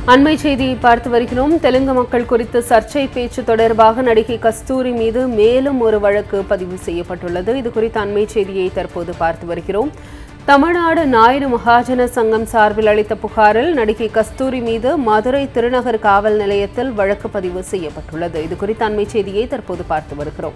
அண்மை செய்தியை பார்த்து வருகிறோம் தெலுங்கு மக்கள் குறித்த சர்ச்சை பேச்சு தொடர்பாக நடிகை கஸ்தூரி மீது மேலும் ஒரு வழக்கு பதிவு செய்யப்பட்டுள்ளது இது குறித்த அண்மை செய்தியை தற்போது பார்த்து வருகிறோம் தமிழ்நாடு நாயுடு மகாஜன சங்கம் சார்பில் அளித்த புகாரில் நடிகை கஸ்தூரி மீது மதுரை திருநகர் காவல் நிலையத்தில் வழக்கு பதிவு செய்யப்பட்டுள்ளது இது குறித்த அண்மை செய்தியை தற்போது பார்த்து வருகிறோம்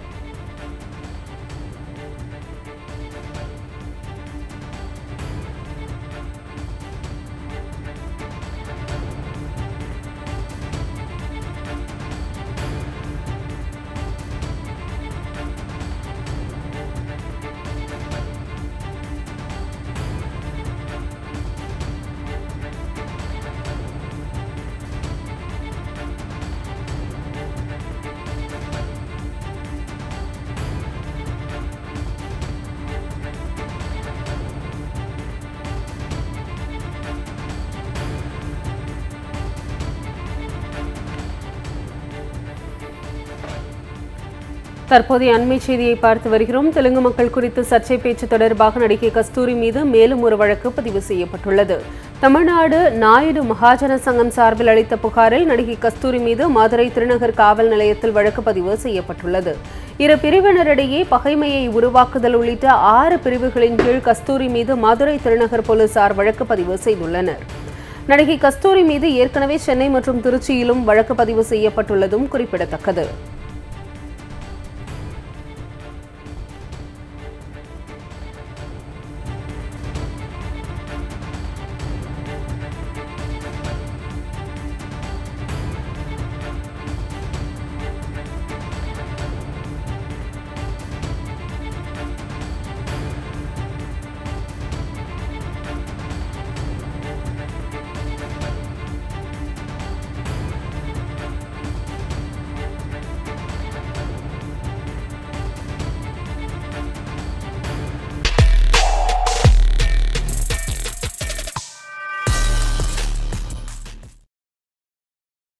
தற்போதைய அண்மை செய்தியை பார்த்து வருகிறோம் தெலுங்கு மக்கள் குறித்து சர்ச்சை பேச்சு தொடர்பாக நடிகை கஸ்தூரி மீது மேலும் ஒரு வழக்கு பதிவு செய்யப்பட்டுள்ளது தமிழ்நாடு நாயுடு மகாஜன சங்கம் சார்பில் அளித்த புகாரில் நடிகை கஸ்தூரி மீது மதுரை திருநகர் காவல் நிலையத்தில் வழக்கு பதிவு செய்யப்பட்டுள்ளது இரு பிரிவினரிடையே பகைமையை உருவாக்குதல் உள்ளிட்ட ஆறு பிரிவுகளின் கீழ் கஸ்தூரி மீது மதுரை திருநகர் போலீசார் வழக்கு பதிவு செய்துள்ளனர் நடிகை கஸ்தூரி மீது ஏற்கனவே சென்னை மற்றும் திருச்சியிலும் வழக்கு பதிவு செய்யப்பட்டுள்ளதும் குறிப்பிடத்தக்கது